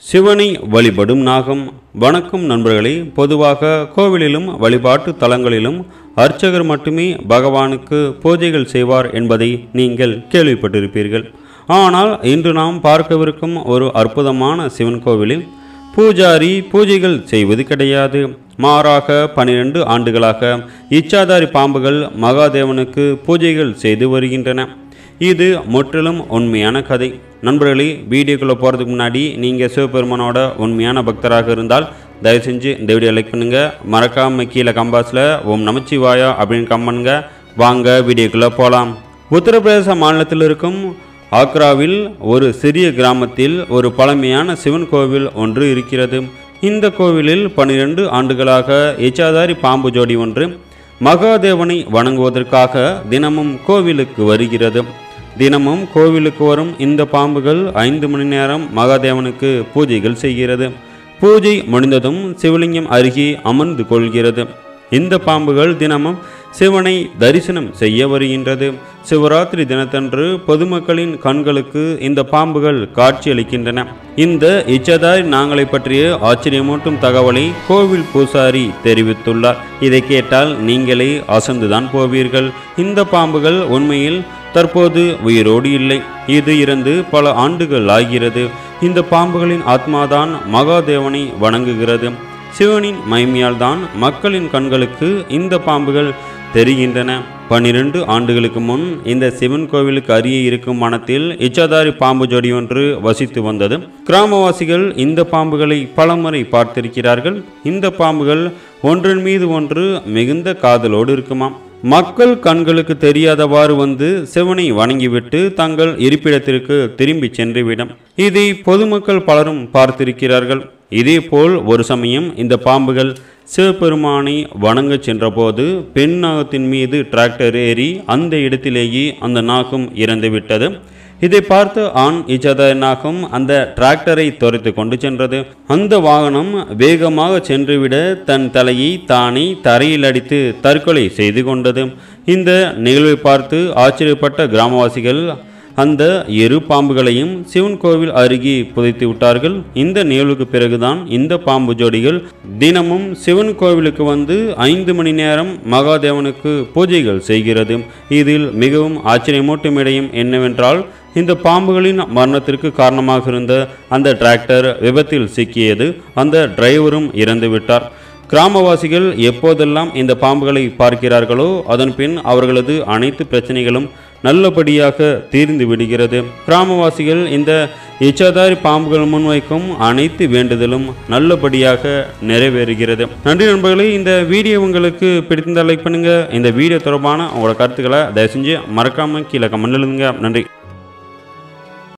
சிவனை வழிபடும் நாகம் வணக்கம் நண்பர்களே பொதுவாக கோவிலிலும் வழிபாட்டு தலங்களிலும் அர்ச்சகர் மட்டுமே பகவானுக்கு பூஜைகள் செய்வார் என்பதை நீங்கள் கேள்விப்பட்டிருப்பீர்கள் ஆனால் இன்று நாம் பார்க்கவிருக்கும் ஒரு அற்புதமான சிவன் கோவிலில் பூஜாரி பூஜைகள் செய்வது கிடையாது மாறாக பனிரெண்டு ஆண்டுகளாக இச்சாதாரி பாம்புகள் மகாதேவனுக்கு பூஜைகள் செய்து வருகின்றன இது முற்றிலும் உண்மையான கதை நண்பர்களே வீடியோக்குள்ளே போகிறதுக்கு முன்னாடி நீங்கள் சிவபெருமானோட உண்மையான பக்தராக இருந்தால் தயவு செஞ்சு இந்த வீடியோ லைக் பண்ணுங்கள் மறக்காமல் கீழே கம்பாஸில் ஓம் நமச்சிவாயா அப்படின்னு கம் பண்ணுங்க வாங்க வீடியோக்குள்ளே போகலாம் உத்தரப்பிரதேச மாநிலத்தில் இருக்கும் ஆக்ராவில் ஒரு சிறிய கிராமத்தில் ஒரு பழமையான சிவன் கோவில் ஒன்று இருக்கிறது இந்த கோவிலில் பன்னிரண்டு ஆண்டுகளாக எச்சாதாரி பாம்பு ஜோடி ஒன்று மகாதேவனை வணங்குவதற்காக தினமும் கோவிலுக்கு வருகிறது தினமும் கோவிலுக்கு வரும் இந்த பாம்புகள் ஐந்து மணி நேரம் மகாதேவனுக்கு பூஜைகள் செய்கிறது பூஜை முடிந்ததும் சிவலிங்கம் அருகே அமர்ந்து கொள்கிறது இந்த பாம்புகள் தினமும் சிவனை தரிசனம் செய்ய வருகின்றது சிவராத்திரி தினத்தன்று பொதுமக்களின் கண்களுக்கு இந்த பாம்புகள் காட்சியளிக்கின்றன இந்த இச்சதாரி நாங்களை பற்றிய ஆச்சரியமூட்டும் தகவலை கோவில் பூசாரி தெரிவித்துள்ளார் இதை கேட்டால் நீங்களே அசந்துதான் போவீர்கள் இந்த பாம்புகள் உண்மையில் தற்போது உயிரோடு இல்லை இது இறந்து பல ஆண்டுகள் ஆகிறது இந்த பாம்புகளின் ஆத்மாதான் மகாதேவனை வணங்குகிறது சிவனின் மைமையால் தான் மக்களின் கண்களுக்கு இந்த பாம்புகள் தெரிகின்றன பன்னிரண்டு ஆண்டுகளுக்கு முன் இந்த சிவன் கோவிலுக்கு அருகே இருக்கும் வனத்தில் இச்சாதாரி பாம்பு ஜோடி ஒன்று வசித்து வந்தது கிராமவாசிகள் இந்த பாம்புகளை பலமுறை பார்த்திருக்கிறார்கள் இந்த பாம்புகள் ஒன்றின் மீது ஒன்று மிகுந்த காதலோடு இருக்குமாம் மக்கள் கண்களுக்கு தெரியாதவாறு வந்து சிவனை வணங்கிவிட்டு தங்கள் இருப்பிடத்திற்கு திரும்பி சென்றுவிடும் இதை பொதுமக்கள் பலரும் பார்த்திருக்கிறார்கள் இதேபோல் ஒரு சமயம் இந்த பாம்புகள் சிவபெருமானை வணங்கச் சென்றபோது பெண் நாகத்தின் மீது டிராக்டர் ஏறி அந்த இடத்திலேயே அந்த நாகம் இறந்துவிட்டது இதை பார்த்து ஆண் இச்சத நாகம் அந்த டிராக்டரை துரைத்து கொண்டு சென்றது அந்த வாகனம் வேகமாக சென்றுவிட தன் தலையை தானே தரையில் அடித்து தற்கொலை செய்து கொண்டது இந்த நிகழ்வை பார்த்து ஆச்சரியப்பட்ட கிராமவாசிகள் அந்த இரு பாம்புகளையும் சிவன் கோவில் அருகே புதைத்து விட்டார்கள் இந்த நிகழ்வுக்கு பிறகுதான் இந்த பாம்பு ஜோடிகள் தினமும் சிவன் கோவிலுக்கு வந்து ஐந்து மணி நேரம் மகாதேவனுக்கு பூஜைகள் செய்கிறது இதில் மிகவும் ஆச்சரியமூட்டும் இடையும் என்னவென்றால் இந்த பாம்புகளின் மரணத்திற்கு காரணமாக இருந்த அந்த டிராக்டர் விபத்தில் சிக்கியது அந்த டிரைவரும் இறந்து விட்டார் கிராமவாசிகள் எப்போதெல்லாம் இந்த பாம்புகளை பார்க்கிறார்களோ அதன் பின் அவர்களது அனைத்து பிரச்சனைகளும் நல்லபடியாக தீர்ந்து விடுகிறது கிராமவாசிகள் இந்த இச்சாதாரி பாம்புகள் முன்வைக்கும் அனைத்து வேண்டுதலும் நல்லபடியாக நிறைவேறுகிறது நன்றி நண்பர்களே இந்த வீடியோ உங்களுக்கு பிடித்திருந்தால் லைக் பண்ணுங்க இந்த வீடியோ தொடர்பான உங்களோட கருத்துக்களை தயவு செஞ்சு மறக்காம கீழே கமெண்ட் எழுதுங்க நன்றி